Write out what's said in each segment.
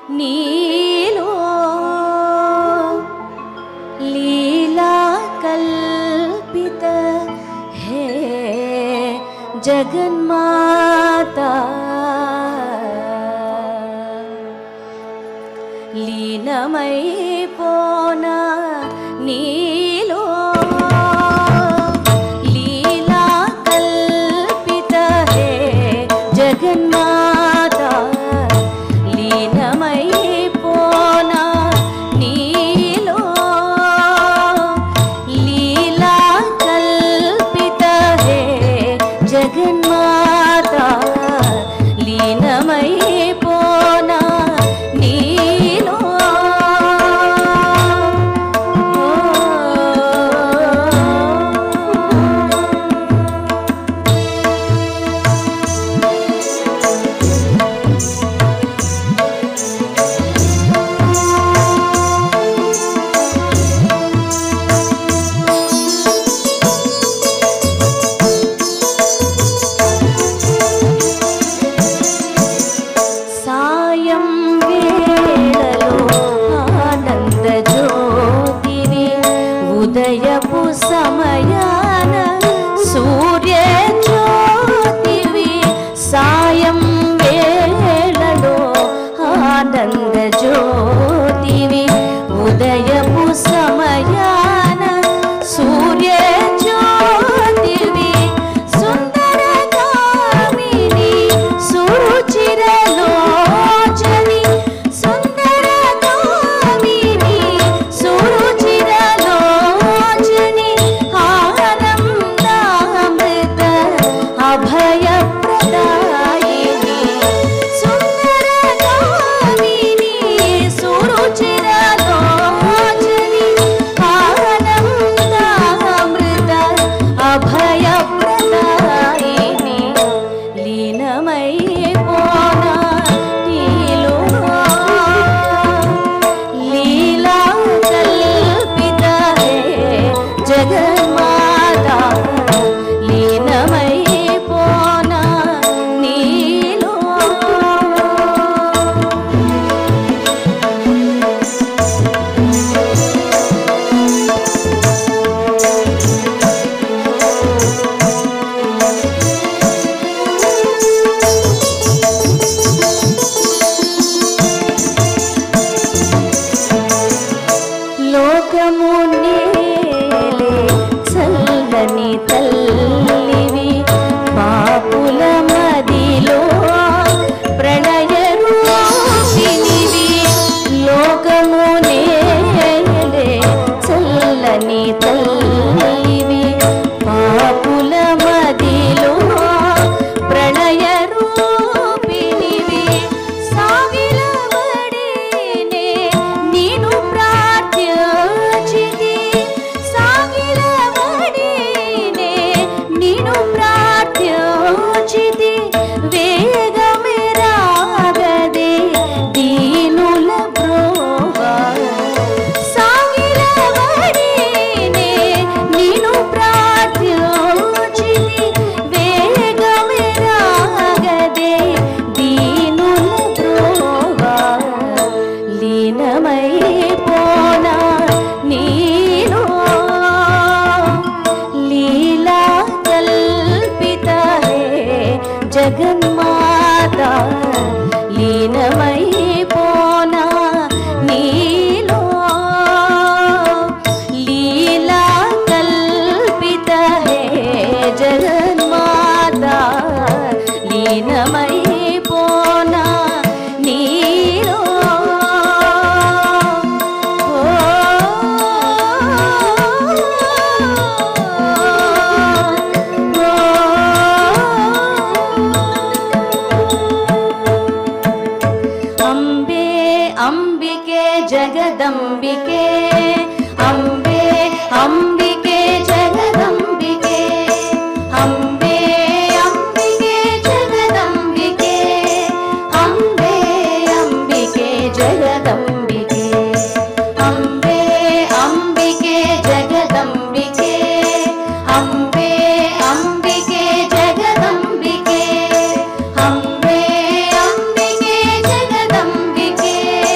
నీలో లీలా కల్పిత హే జగన్మాత లీనమైపోనా నీలో లీలా కల్పిత హే జగన్మాత లీనమైపోనా నీలో లీలా కల్పిత హే జగన్మాత లీనమైపోనా నీలో సాయం వేళలో ఆనంద జ్యోతిని ఉదయపు సమయాన సూర్య జ్యోతివి సాయం వేళలో ఆనంద జ్యోతివి ఉదయపు సమయాన సూర్య జ్యోతివి సుందర కామిని సురుచిరలోచని సుందర కామిని సురుచిరలోచని ఆనందామృత అభయప్రదాయిని సుందర కామిని సురుచిరలోచని ఆనందామృత అభయప్రదాయిని లీనమైపోనా నీలో లీలా కల్పిత హే జగన్మాత లీనమైపోనా నీలో లోకము నేలే చల్లని తల్లివి పాపుల మదిలో ప్రణయ రూపినివి లోకము నేలే చల్లని తల్లివి పాపుల మదిలో ప్రణయ రూపినివి సాగిలబడినే నీను ప్రార్థ్యచితి సాగిలబడినే నీను ప్రార్థ్యచితి వేగమే రాగదే దీనుల బ్రోవా సాగిలబడినే నీను ప్రార్థ్యచితి వేగమే రాగదే దీనుల బ్రోవా లీనమైపోనా నీలో లీలా కల్పిత హే జగన్మాత లీనమైపోనా నీలో లీలా కల్పిత హే జగన్మాత లీనమైపోనా నీలో ಅಂಬೆ ಅಂಬಿಕೆ ಜಗದಂಬಿಕೆ ಅಂಬೆ ಅಂಬಿಕೆ ಜಗದಂಬಿಕೆ ಅಂಬೆ ಅಂಬಿಕೆ ಜಗದಂಬಿಕೆ ಅಂಬೆ ಅಂಬಿಕೆ ಜಗದಂಬಿಕೆ ಅಂಬೆ ಅಂಬಿಕೆ ಜಗದಂಬಿಕೆ ಅಂಬೆ ಅಂಬಿಕೆ ಜಗದಂಬಿಕೆ ಅಂಬೆ ಅಂಬಿಕೆ ಜಗದಂಬಿಕೆ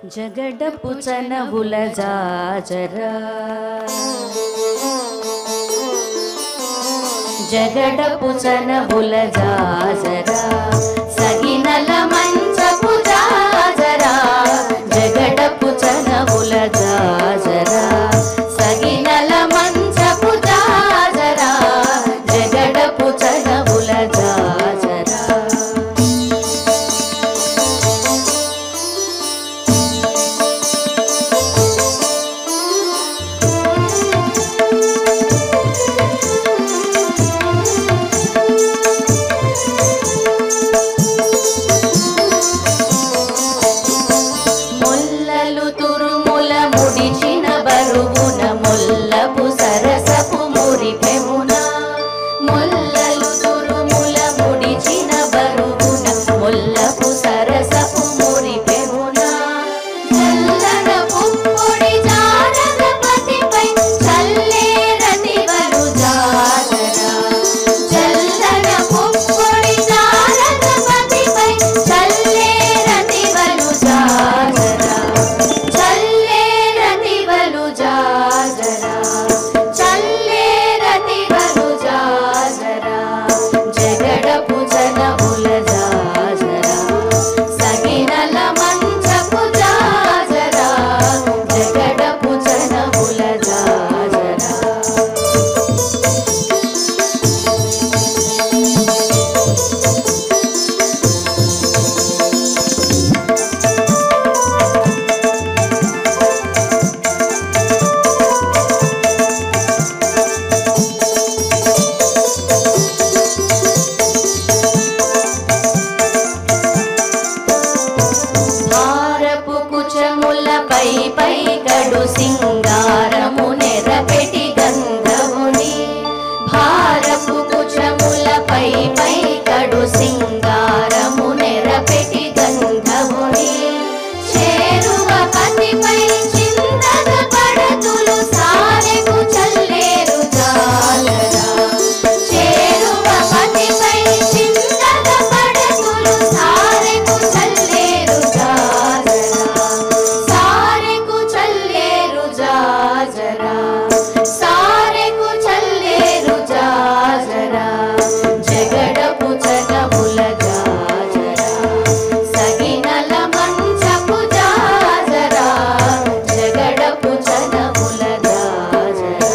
జగడపు చనవుల జాజరా జగడపు చనవుల జాజరా సగినల మంచపు జాజరా జగడపు చనవుల జాజరా సగినల మంచపు జాజరా జగడపు చనవుల జాజరా ముల్లలు తురుముల ముడిచిన బరువున ముల్లపు సరసపు మురిపెమున ముల్లలు తురుముల ముడిచిన బరువున ముల్లపు సరసపు మురిపెమున చల్లన పుప్పొడి జారద పతిపై చల్లేరతివలు జాతరా చల్లన పుప్పొడి జారద పతిపై చల్లేరతివలు జాతరా చల్లేరతివలు జాజరా చల్లేరతివలు జాజరా జగడపు జనముల జాజరా సగినల మంచపు జాజరా జగడపు జనముల జాజరా భారపు కుచములపై పై కడు సింగారము నెరపెటి గంధముని భారపు కుచములపై పై కడు సింగారము నెరపెటి గంధముని చేరువ పతిపై చిందగ పడతులు సారెకు చల్లేరు జాలరా చేరువ పతిపై చిందగ పడతులు సారెకు చల్లేరు జాజరా సారెకు చల్లేరు జాజరా సారెకు చల్లేరు జాజరా జగడపు జగముల జాజరా సగినల మంచపు జాజరా జగడపు జగముల జాజరా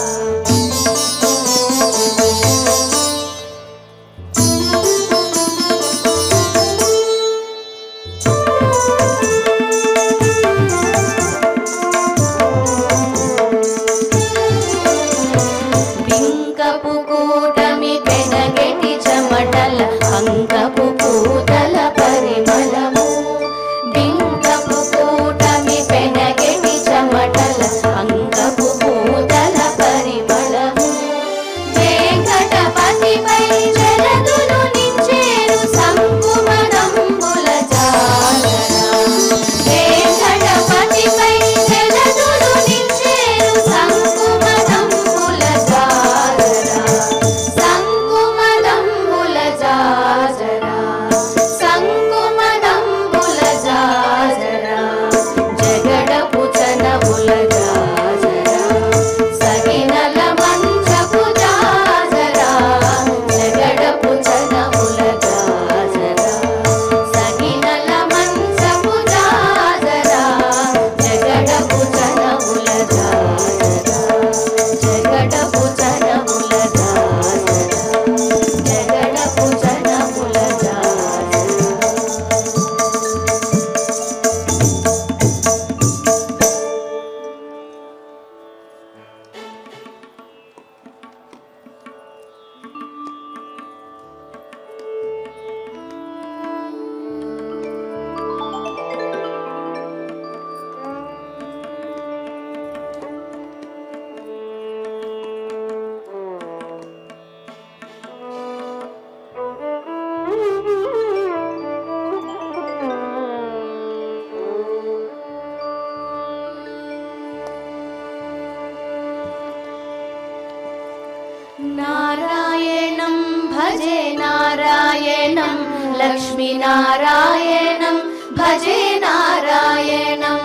బింకపు కూటమి పెనగెటి చెమటల అంకపు కూతల పరిమళము బింకపు కూటమి పెనగెటి చెమటల అంకపు కూతల పరిమళము వెంకటపతిపై జలదులు నించేరు సంకుమదంబుల జాలరా వెంకటపతిపై జలదులు నించేరు సంకుమదంబుల జాలరా సంకుమదంబుల జాజరా సంకుమదంబుల జాజరా జగడపు చనబుల జాజరా సగినల మంచపు జాజరా జగడపు చనబుల జాజరా సగినల మంచపు జాజరా జగడపు చనబుల జాజరా జగడపు చనబుల జాజరా జగడపు చనబుల జాజరా నారాయణం భజే నారాయణం లక్ష్మీనారాయణం భజే నారాయణం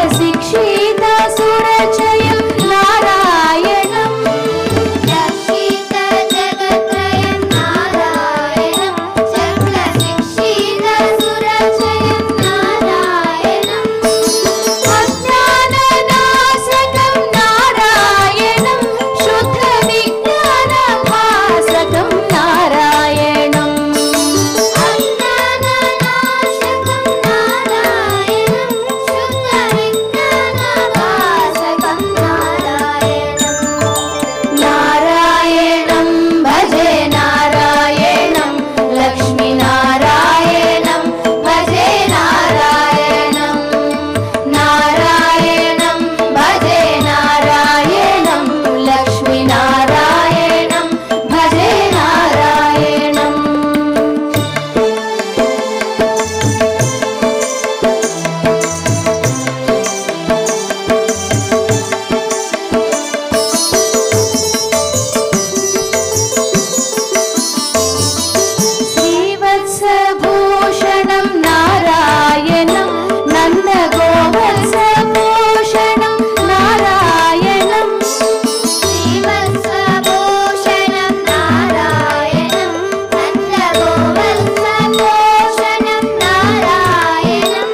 శిక్షితసురచయం నారాయణం రక్షిత జగత్రయం నారాయణం చక్ర శిక్షిత సురచయం నారాయణం అజ్ఞాననాశకం నారాయణం శుద్ధ విజ్ఞాన భాసకం నారాయణం అజ్ఞాననాశకం నారాయణం శుద్ధ విజ్ఞాన భాసకం నారాయణం నారాయణం భజే నారాయణం లక్ష్మీ నారాయణం భజే నారాయణం నారాయణం భజే నారాయణం లక్ష్మీ నారాయణం భజే నారాయణం श्रीवत्सभूषणं नारायणं नन्दगोवत्सभूषणं नारायणं श्रीवत्सभूषणं नारायणं नन्दगोवत्सभूषणं नारायणं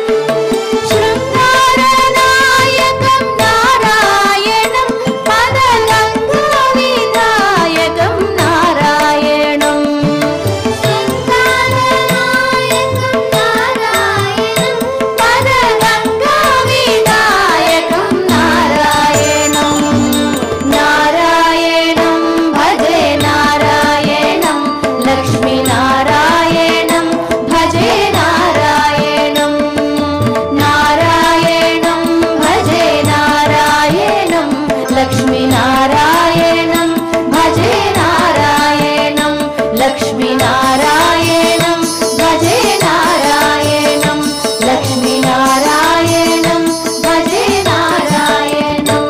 शृङ्गारनायकं नारायणं पदलङ्घविनायकं नारायणं शृङ्गारनायकं नारायणं पदलङ्घविनायकं नारायणं नारायणं भजे नारायणं लक्ष्मीनारायणं भजे नारायणं नारायणं भजे नारायणं लक्ष्मीनारायणं भजे नारायणं लक्ष्मीनारायणं भजे नारायणं लक्ष्मीनारायणं भजे नारायणम्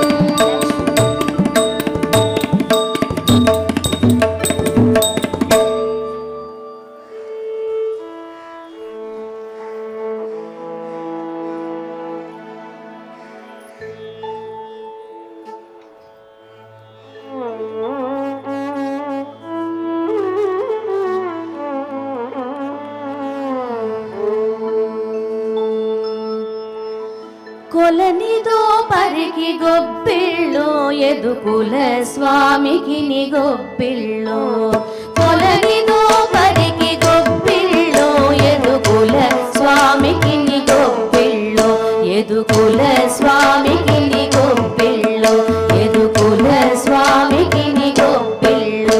కొలనిదో పరికి గొప్పిళ్ళు ఎదుకుల స్వామికి ని గొప్పిళ్ళు కొలనిదో పరికి గొప్పిళ్ళు ఎదుకుల స్వామికి ని గొప్పిళ్ళు ఎదుకుల స్వామికి ని గొప్పిళ్ళు ఎదుకుల స్వామికి ని గొప్పిళ్ళు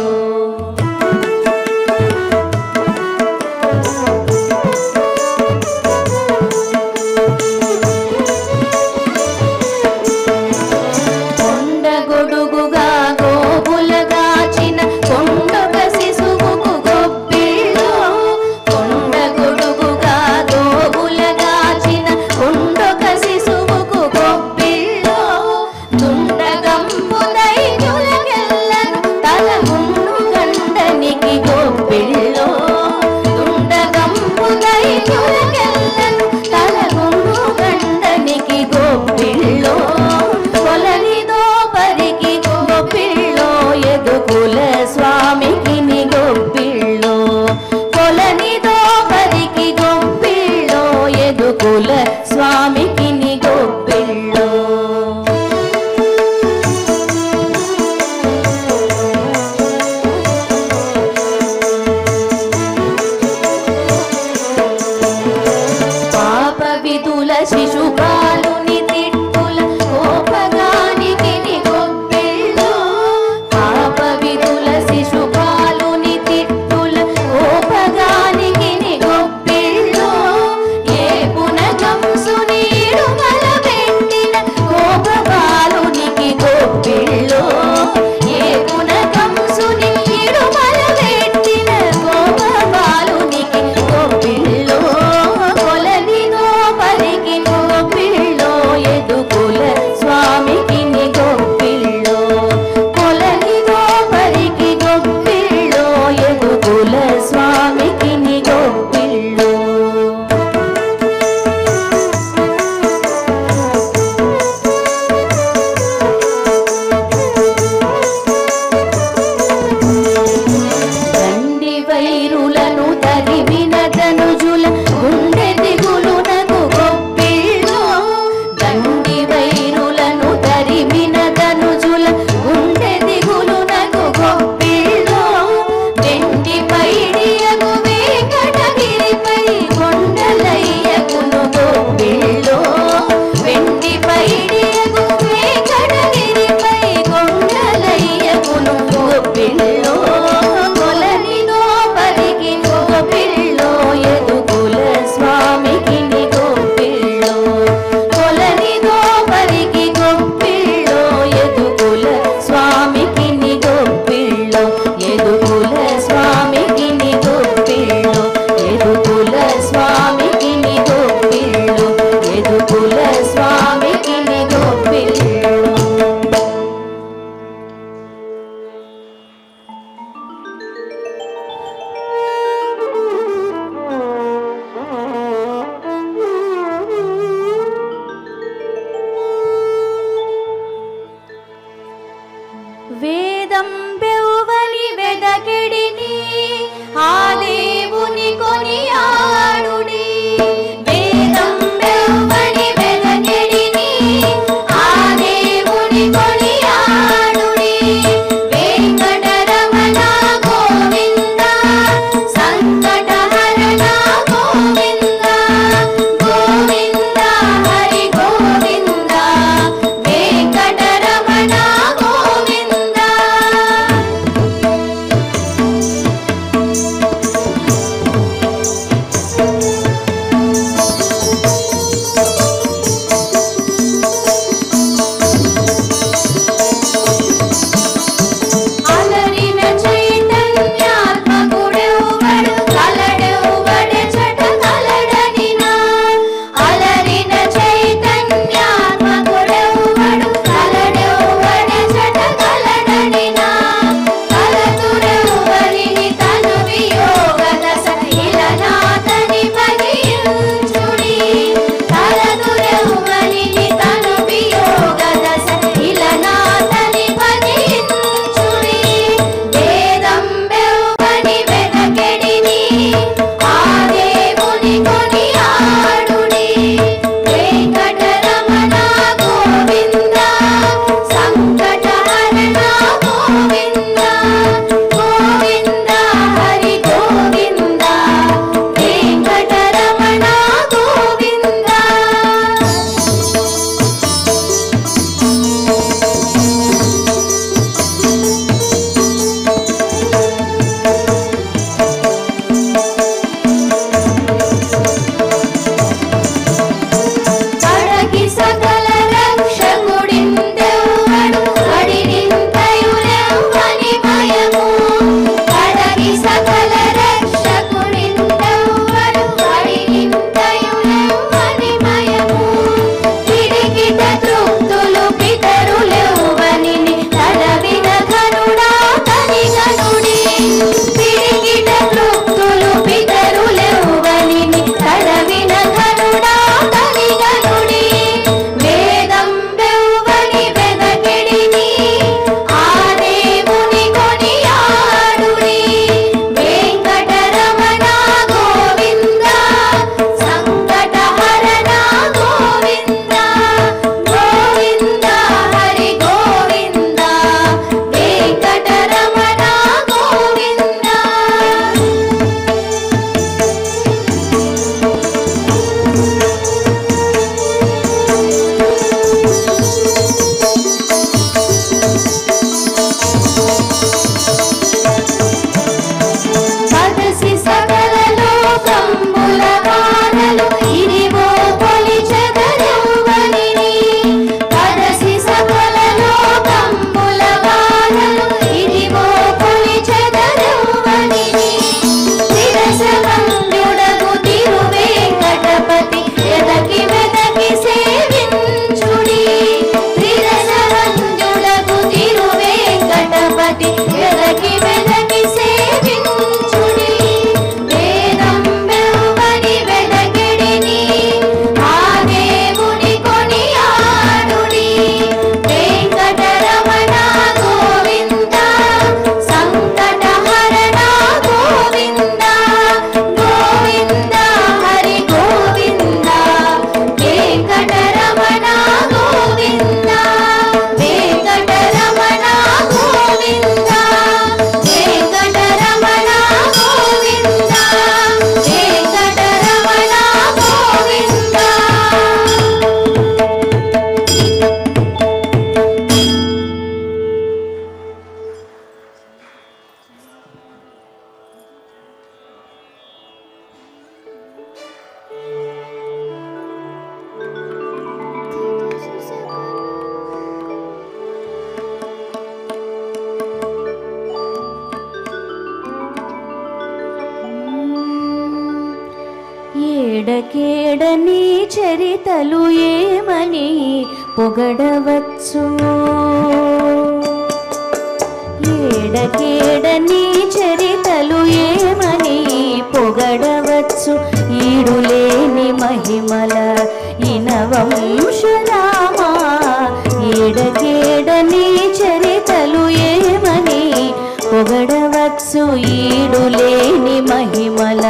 కొండ గొడుగుగా గోపులగాచిన కొండొక శిశువుకు గొప్పిళ్ళు కొండ గొడుగుగా గోపులగాచిన కొండొక శిశువుకు గొప్పిళ్ళు వేదంబెవ్వని వెదకెడిని ఆ దేవుని కొనియాడుడి వేదంబెవ్వని వెదకెడిని ఆ దేవుని కొనియాడుడి వెంకటరమణ గోవింద సంకటహరణ గోవింద గోవింద హరి గోవింద వెంకటరమణ గోవింద అలరిన చైతన్యాత్మకుడెవ్వడు కలడెవ్వడె చట కలడనినా అలరిన చైతన్యాత్మకుడెవ్వడు కలడెవ్వడె చట కలడనినా కలతురెవ్వరిని తను వియోగదశ ఇలనాతని భజించుడి కలతురెవ్వరిని తను వియోగదశ ఇలనాతని భజించుడి వేదం బెవ్వని వెనకెడిని ఆ దేవుని కొనియాడుడి వెంకటరమణ గోవింద సంకటహరణ గోవింద గోవింద హరి గోవింద వెంకటరమణ గోవింద అడగి సకల రక్షకుడిందెవ్వడు అడిగింతయులెవ్వని భయము అడగి సకల రక్షకుడిందెవ్వడు అడిగింతయులెవ్వని భయము కిడికిట తృప్తులు పితరులెవ్వని తడవిన ఘనుడా తని గనుడి పిడికిట తృప్తులు పితరులెవ్వని తడవిన ఘనుడా తని గనుడి వేదం బెవ్వని వెదకెడిని ఆ దేవుని కొనియాడుడి వెంకటరమణ గోవింద సంకటహరణ గోవింద గోవింద హరి గోవింద వెంకటరమణ గోవింద పదసి సకల లోకంబుల వానలు ఇదివో కొలిచెదరెవ్వనిని. పదసి సకల లోకంబుల వానలు ఇదివో కొలిచెదరెవ్వనిని. శిరసవంద్యుడగు తిరువేంకటపతి ఎదకి వెదకి సేవించుడి శిరసవంద్యుడగు తిరువేంకటపతి ఎదకి వెదకి సేవించుడి వేదం బెవ్వని వెదకిడిని ఆ దేవుని కొనియాడుడి వెంకటరమణ గోవింద సంకటహరణ గోవింద గోవింద హరి గోవింద వెంకటరమణ గోవింద వెంకటరమణ గోవింద వెంకటరమణ గోవింద వెంకటరమణ గోవింద ఏడకేడని చరితలు ఏమని పొగడవచ్చు ఏడకేడని చరితలు ఏమని పొగడవచ్చు ఈడులేని మహిమల ఇనవంశరామా ఏడకేడని చరితలు ఏమని పొగడవచ్చు ఈడులేని మహిమల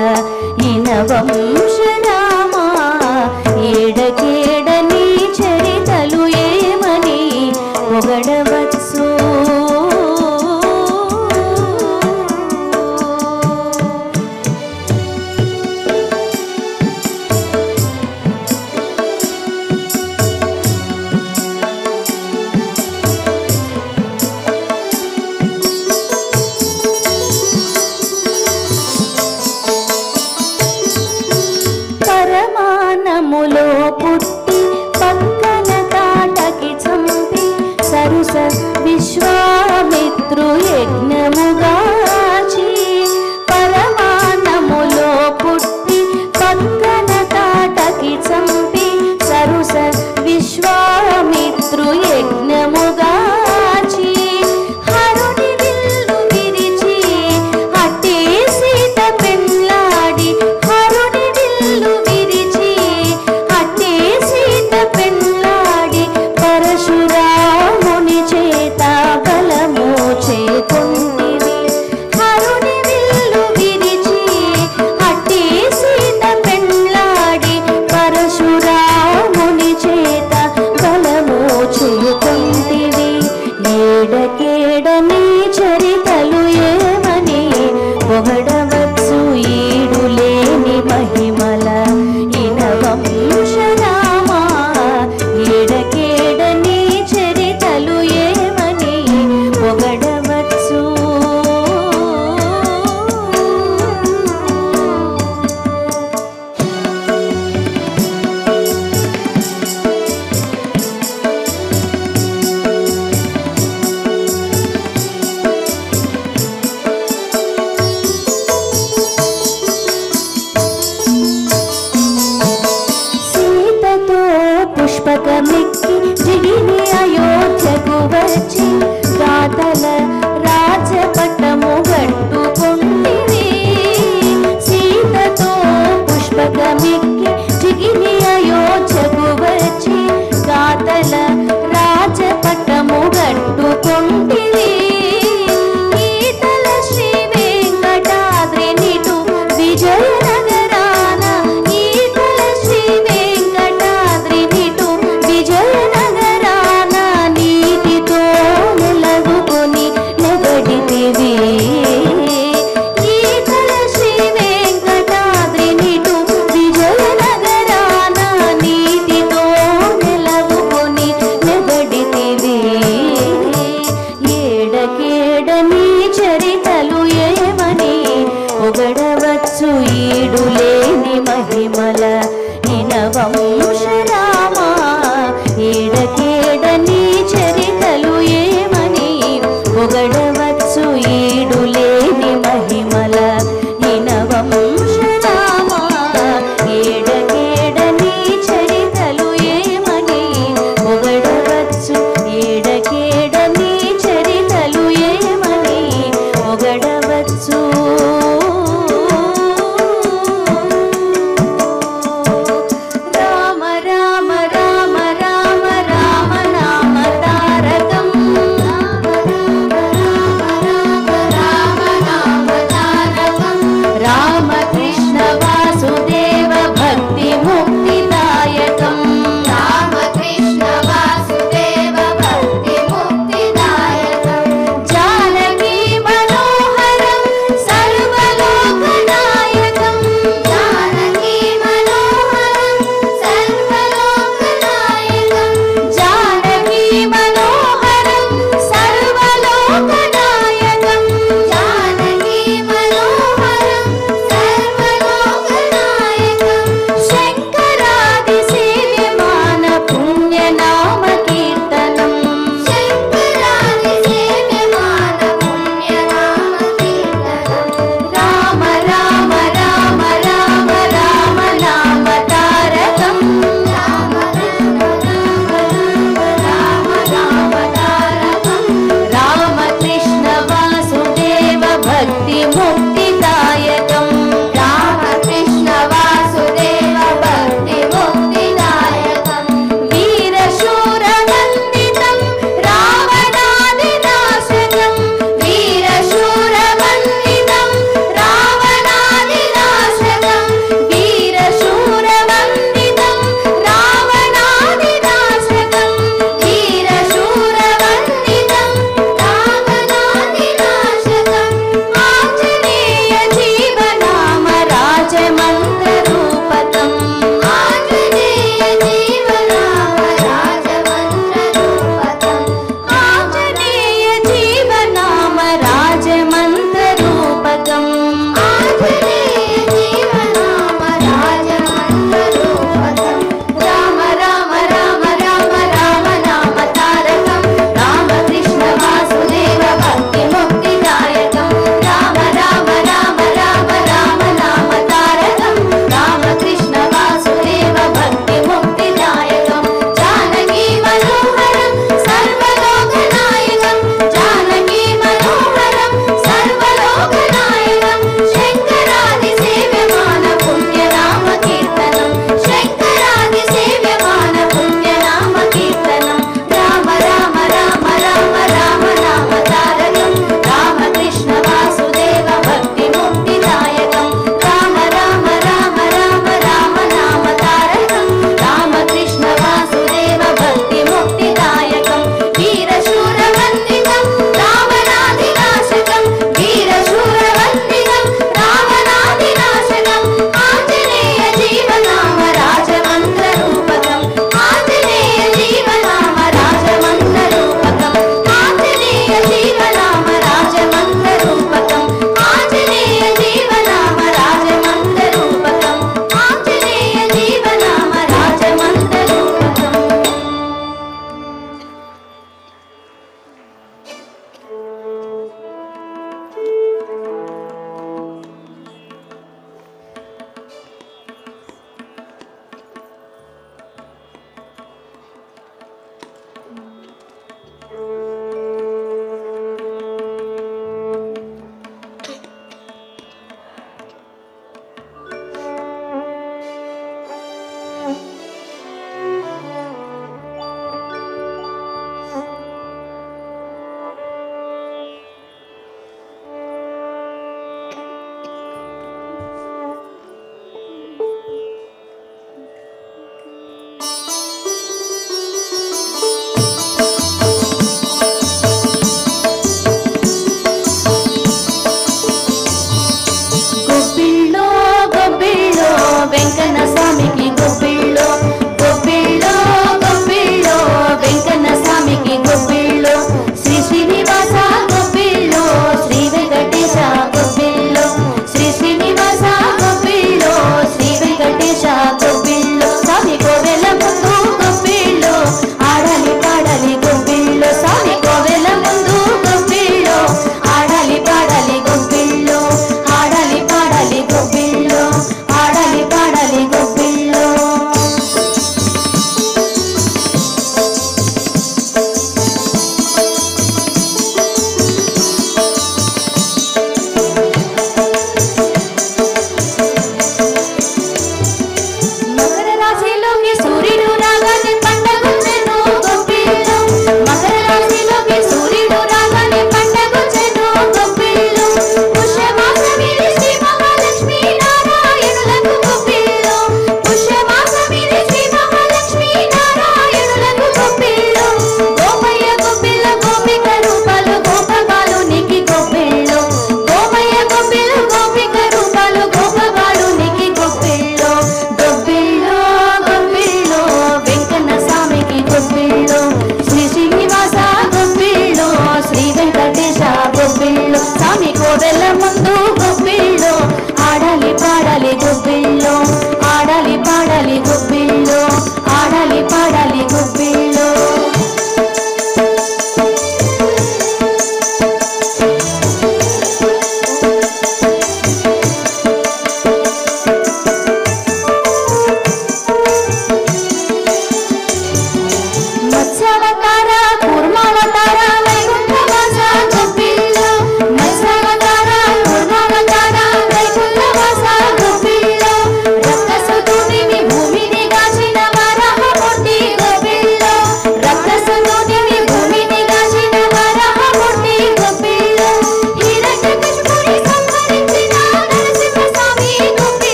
ఇనవంశరామా ఏడకేడని చరితలు ఏమని పొగడవచ్చు పరమానములో పుట్టి పక్కన తాటకి చంపి సరుస విశ్వామిత్రు యజ్ఞముగాచి పరమానములో పుట్టి పక్కన తాటకి చంపి సరుస విశ్వామిత్రు యజ్ఞముగాచి హరుని విల్లు విరిచి అట్టే సీత పెళ్ళాడి హరుని విల్లు విరిచి అట్టే సీత పెళ్ళాడి పరశురాముని చేత బలము చేకొంటివి హరుని విల్లు విరిచి అట్టే సీత పెళ్ళాడి పరశురాముని చేత బలము చేకొంటివి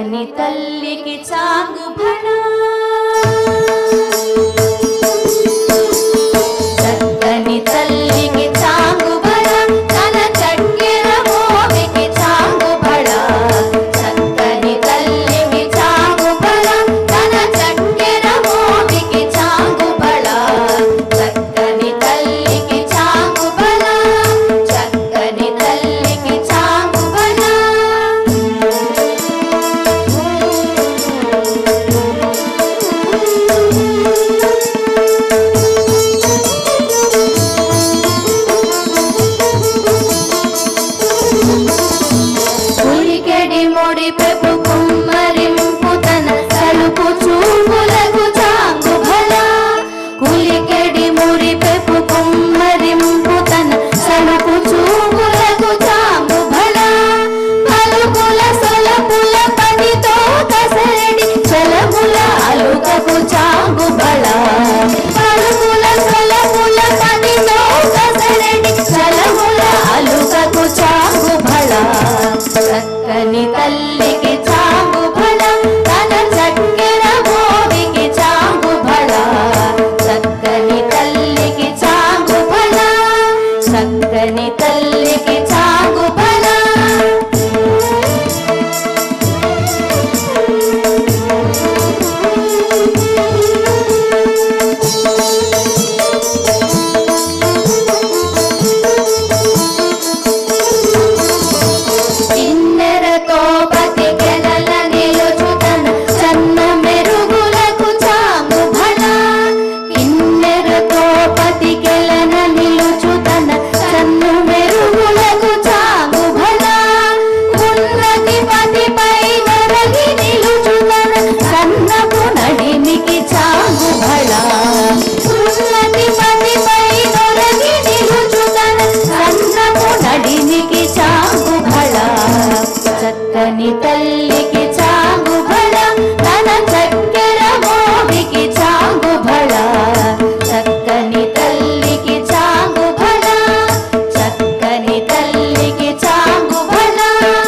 చక్కని తల్లికి చాంగు భళ చక్కని తల్లికి చాంగు భళ తన చక్కెర మోవికి చాంగు భళ చక్కని తల్లికి చాంగు భళ తన చక్కెర మోవికి చాంగు భళ చక్కని తల్లికి చాంగు భళ చక్కని తల్లికి చాంగు భళ ఉలికెడి ముడి పెపు కుమ్మరింపు తన సలుపు చూపులకు చాంగు భళ కులికెడి ముడి పెపు కుమ్మరింపు తన సలుపు చూపులకు చాంగు భళ పలుకుల సొలపుల పనితో కసరడి చలముల అలుకకు చాంగు భళ పలుకుల సొలపుల పనితో కసరడి చలముల అలుకకు చాంగు భళ చక్కని తల్లికి చాంగు భళ తన చక్కెర మోవికి చాంగు భళ చక్కని తల్లికి చాంగు భళ చక్కని తల్లికి చాంగు భళ కిన్నెరతో బతికెలల నిలుచుతన సన్న మెరుగులకు చాంగు భళ కిన్నెరతో బతికెలన నిలుచుతన సన్న మెరుగులకు చాంగు భళ ఉన్నతి పతిపై నొరగి నిలుచుతన సన్నపు నడిమికి చాంగు భళ ఉన్నతి పతిపై నొరగి నిలుచుతన సన్నపు నడిమికి చాంగు భళ చక్కని తల్లికి చాంగు భళ తన చక్కెర మోవికి చాంగు భళ చక్కని తల్లికి చాంగు భళ చక్కని తల్లికి చాంగు భళ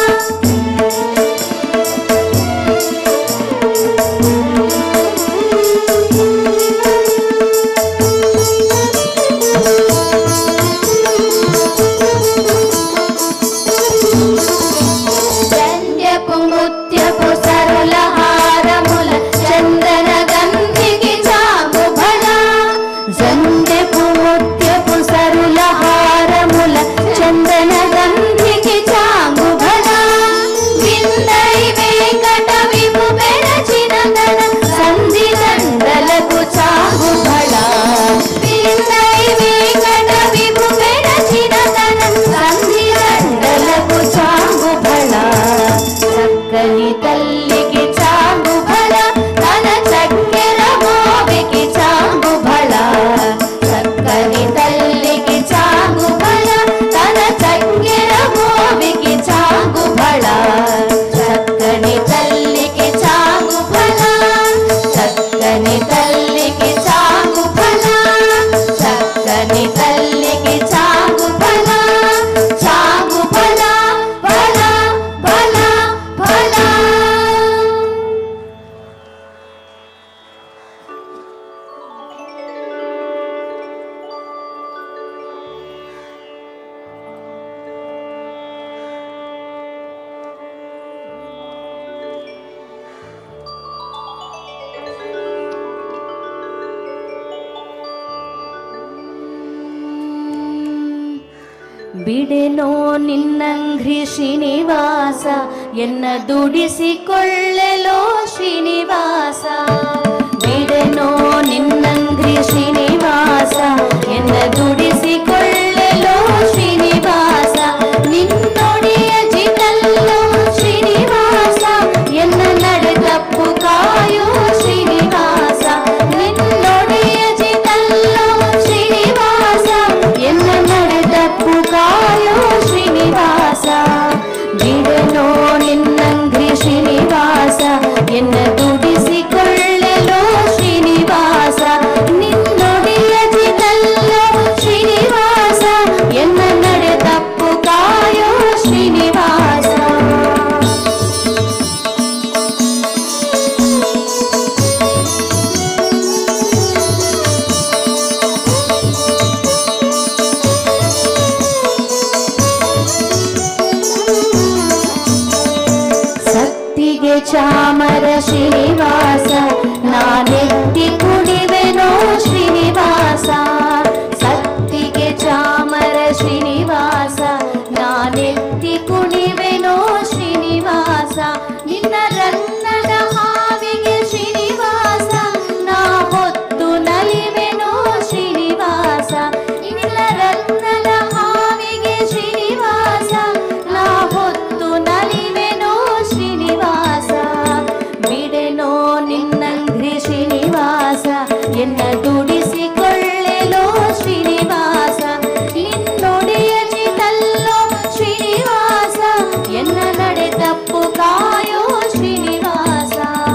చంద్యపు ముత్యపు సరుల హారముల చందన గంధికి చాంగు భళ జంధ్యపు ముత్యపు సరుల హారముల చందన గంధికి చాంగు భళ విందై వెంకట విభు పెరచిన తన సంధి దండలకు చాంగు భళ విందై వెంకట విభు పెరచిన తన సంధి దండలకు చాంగు భళ చక్కని తల్లికి చాంగు భళ తన చక్కెర మోవికి చాంగు భళ చక్కని తల్లికి చాంగు భళ తన చక్కెర మోవికి చాంగు భళ చక్కని తల్లికి చాంగు భళ చక్కని తల్లికి చాంగు భళ చక్కని తల్లికి చాంగు భళ చాంగు భళ భళ భళ భళ ಬಿಡೆನೋ ನಿನ್ನಂಘ್ರಿ ಶ್ರೀನಿವಾಸ ಎನ್ನ ದುಡಿಸಿಕೊಳ್ಳಲೋ ಶ್ರೀನಿವಾಸ ಬಿಡೆನೋ ನಿನ್ನಂಘ್ರಿ ಶ್ರೀನಿವಾಸ ಎನ್ನ ದುಡಿಸಿಕೊಳ್ಳಲೋ ಶ್ರೀನಿವಾಸ ನಿನ್ನೊಡೆಯ ಜಿನಲ್ಲೋ ಶ್ರೀನಿವಾಸ ಎನ್ನ ನಡೆ ತಪ್ಪು ಕಾಯೋ ಶ್ರೀನಿವಾಸ ನಿನ್ನೊಡೆಯ ಜಿನಲ್ಲೋ ಶ್ರೀನಿವಾಸ ಎನ್ನ ನಡೆ ತಪ್ಪು ಕಾಯೋ ಶ್ರೀನಿವಾಸ ಬಿಡನೋ ನಿನ್ನಂಗ್ರಿ ಶ್ರೀನಿವಾಸ ಎನ್ನ ಬಿಡೆನೋ ನಿನ್ನಂಗ್ರಿ ಶ್ರೀನಿವಾಸ ಎನ್ನ ದುಡಿಸಿಕೊಳ್ಳೆಲೋ ಶ್ರೀನಿವಾಸ ನಿನ್ನೊಡೆಯ ಚಿತಲ್ಲೋ ಶ್ರೀನಿವಾಸ ಎನ್ನ ನಡೆ ತಪ್ಪು ಕಾಯೋ ಶ್ರೀನಿವಾಸ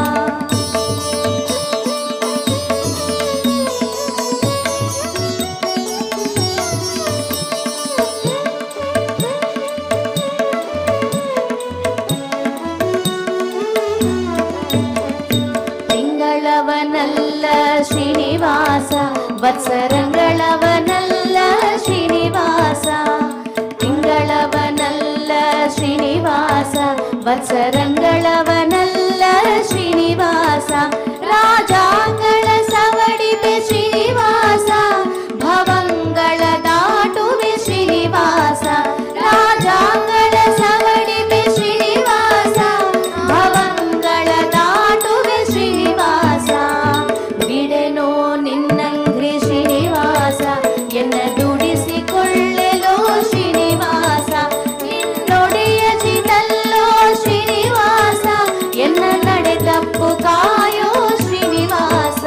ತಿಂಗಳವನಲ್ಲ ಶ್ರೀನಿವಾಸ ವತ್ಸರಂಗಳವನಲ್ಲ ಶ್ರೀನಿವಾಸ ತಿಂಗಳವನಲ್ಲ ಶ್ರೀನಿವಾಸ ವತ್ಸರಂಗಳವನಲ್ಲ ಶ್ರೀನಿವಾಸ ರಾಜಾಂಗಳ ಸವಡಿಪೆ ಶ್ರೀನಿವಾಸ ಭವಂಗಳ ದಾಟುವೆ ಶ್ರೀನಿವಾಸ ರಾಜಾಂಗಳ ಸವಡಿಪೆ ಶ್ರೀನಿವಾಸ ಭವಂಗಳ ದಾಟುವೆ ಶ್ರೀನಿವಾಸ ಬಿಡೆನೋ ನಿನ್ನಂಗ್ರಿ ಶ್ರೀನಿವಾಸ ಎನ್ನ ದುಡಿಸಿಕೊಳ್ಳೆಲೋ ಶ್ರೀನಿವಾಸ ನಿನ್ನೊಡೆಯ ಚಿತಲ್ಲೋ ಶ್ರೀನಿವಾಸ ಎನ್ನ ನಡೆ ತಪ್ಪು ಕಾಯೋ ಶ್ರೀನಿವಾಸ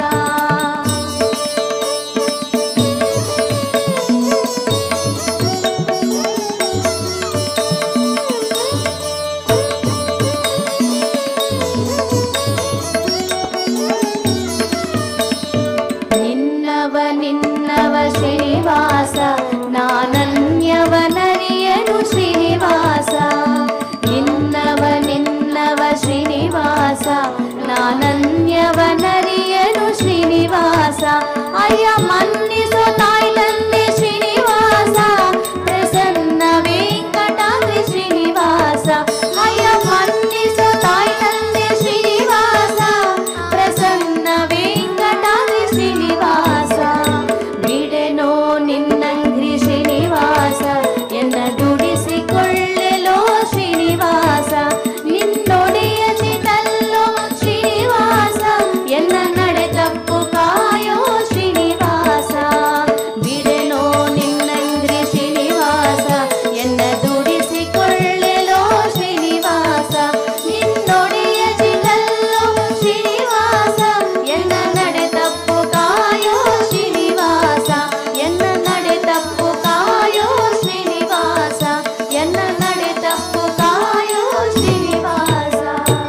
ನಿನ್ನವ ನಿನ್ನವ ಶ್ರೀನಿವಾಸ ನಾನನ್ಯವನರಿಯನು ಶ್ರೀನಿವಾಸ ನಿನ್ನವ ನಿನ್ನವ ಶ್ರೀನಿವಾಸ ನಾನನ್ಯವನರಿಯನು ಶ್ರೀನಿವಾಸ ಅಯ್ಯ ಮನ್ನಿಸೋ ತಾಯಿ ತಂದೆ ಶ್ರೀನಿವಾಸ ಪ್ರಸನ್ನ ವೆಂಕಟಾದ್ರಿ ಶ್ರೀನಿವಾಸ ಅಯ್ಯ ಮನ್ನಿಸೋ ತಾಯಿ ತಂದೆ ಶ್ರೀನಿವಾಸ ಪ್ರಸನ್ನ ವೆಂಕಟಾದ್ರಿ ಶ್ರೀನಿವಾಸ ಬಿಡೆನೋ ನಿನ್ನಂಗ್ರಿ ಶ್ರೀನಿವಾಸ ಎನ್ನ ದುಡಿಸಿಕೊಳ್ಳೆಲೋ ಶ್ರೀನಿವಾಸ ನಿನ್ನೊಡೆಯ ಚಿತಲ್ಲೋ ಶ್ರೀನಿವಾಸ ಎನ್ನ ನಡೆ ತಪ್ಪು ಕಾಯೋ ಶ್ರೀನಿವಾಸ ಬಿಡೆನೋ ನಿನ್ನಂಗ್ರಿ ಶ್ರೀನಿವಾಸ ಎನ್ನ ದುಡಿಸಿಕೊಳ್ಳೆಲೋ ಶ್ರೀನಿವಾಸ ನಿನ್ನೊಡೆಯ ಚಿತಲ್ಲೋ ಶ್ರೀನಿವಾಸ ಎನ್ನ ನಡೆ ತಪ್ಪು ಕಾಯೋ ಶ್ರೀನಿವಾಸ ಎನ್ನ ನಡೆ ತಪ್ಪು ಕಾಯೋ ಶ್ರೀನಿವಾಸ ಎನ್ನ ನಡೆ ತಪ್ಪು ಕಾಯೋ ಶ್ರೀನಿವಾಸ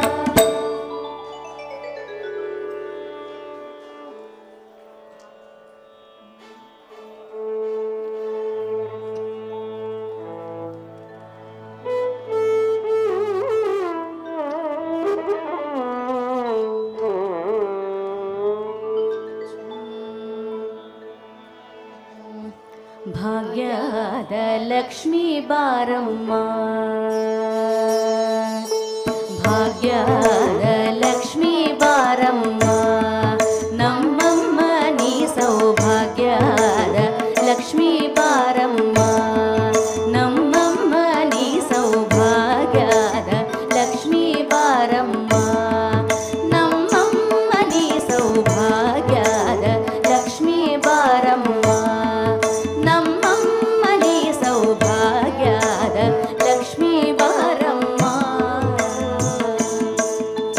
ಭಾಗ್ಯದ ಲಕ್ಷ್ಮೀ ಬಾರಮ್ಮ ಭಾಗ್ಯದ ಲಕ್ಷ್ಮೀ ಬಾರಮ್ಮ ನಮ್ಮಮ್ಮ ನೀ ಸೌಭಾಗ್ಯದ ಲಕ್ಷ್ಮೀ ಬಾರಮ್ಮ ನಮ್ಮಮ್ಮ ನೀ ಸೌಭಾಗ್ಯದ ಲಕ್ಷ್ಮೀ ಬಾರಮ್ಮ ನಮ್ಮಮ್ಮ ನೀ ಸೌಭಾಗ್ಯದ ಲಕ್ಷ್ಮೀ ಬಾರಮ್ಮ ನಮ್ಮಮ್ಮ ನೀ ಸೌಭಾಗ್ಯದ ಲಕ್ಷ್ಮೀ ಬಾರಮ್ಮ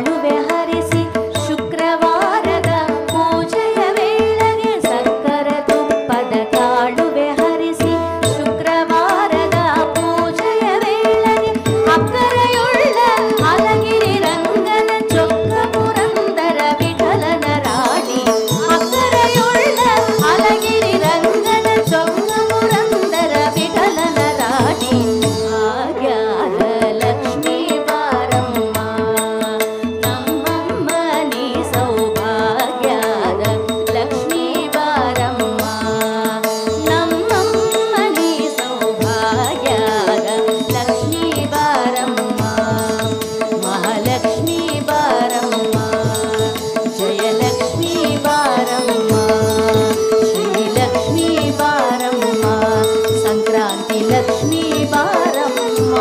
ಕಾಳುವೆ ಹರಿಸಿ ಶುಕ್ರವಾರದ ಪೂಜೆಯ ವೇಳೆಗೆ ಸಕ್ಕರ ತುಪ್ಪದ ಕಾಳುವೆ ಹರಿಸಿ ಶುಕ್ರವಾರದ ಪೂಜೆಯ ವೇಳೆಗೆ ಅಕ್ಕರೆಯುಳ್ಳ ಅಲಗಿರಿ ರಂಗನ ಚೊಕ್ಕ ಪುರಂದರ ವಿಠಲನ ರಾಣಿ ಅಕ್ಕರೆಯುಳ್ಳ ಅಲಗಿರಿ ರಂಗನ ಚೊಕ್ಕ ಪುರಂದರ ವಿಠಲನ ರಾಣಿ ಭಾಗ್ಯದ ಲಕ್ಷ್ಮೀ ಬಾರಮ್ಮ ನಮ್ಮಮ್ಮ ನೀ ಸೌಭಾಗ್ಯದ ಲಕ್ಷ್ಮೀ ಬಾರಮ್ಮ ನಮ್ಮಮ್ಮ ನೀ ಸೌಭಾಗ್ಯದ ಲಕ್ಷ್ಮೀ ಬಾರಮ್ಮ ಮಹಾಲಕ್ಷ್ಮೀ ಬಾರಮ್ಮ ಜಯಲಕ್ಷ್ಮೀ ಬಾರಮ್ಮ ಶ್ರೀಲಕ್ಷ್ಮೀ ಬಾರಮ್ಮ ಸಂಕ್ರಾಂತಿ ಲಕ್ಷ್ಮೀ ಬಾರಮ್ಮ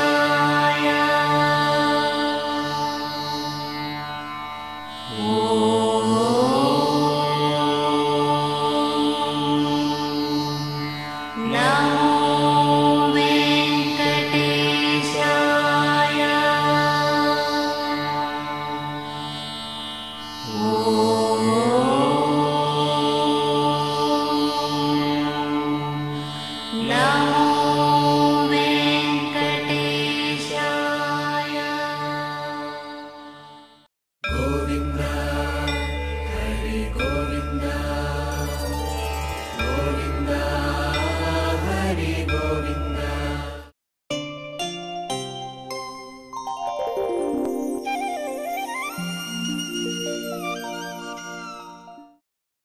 ఓ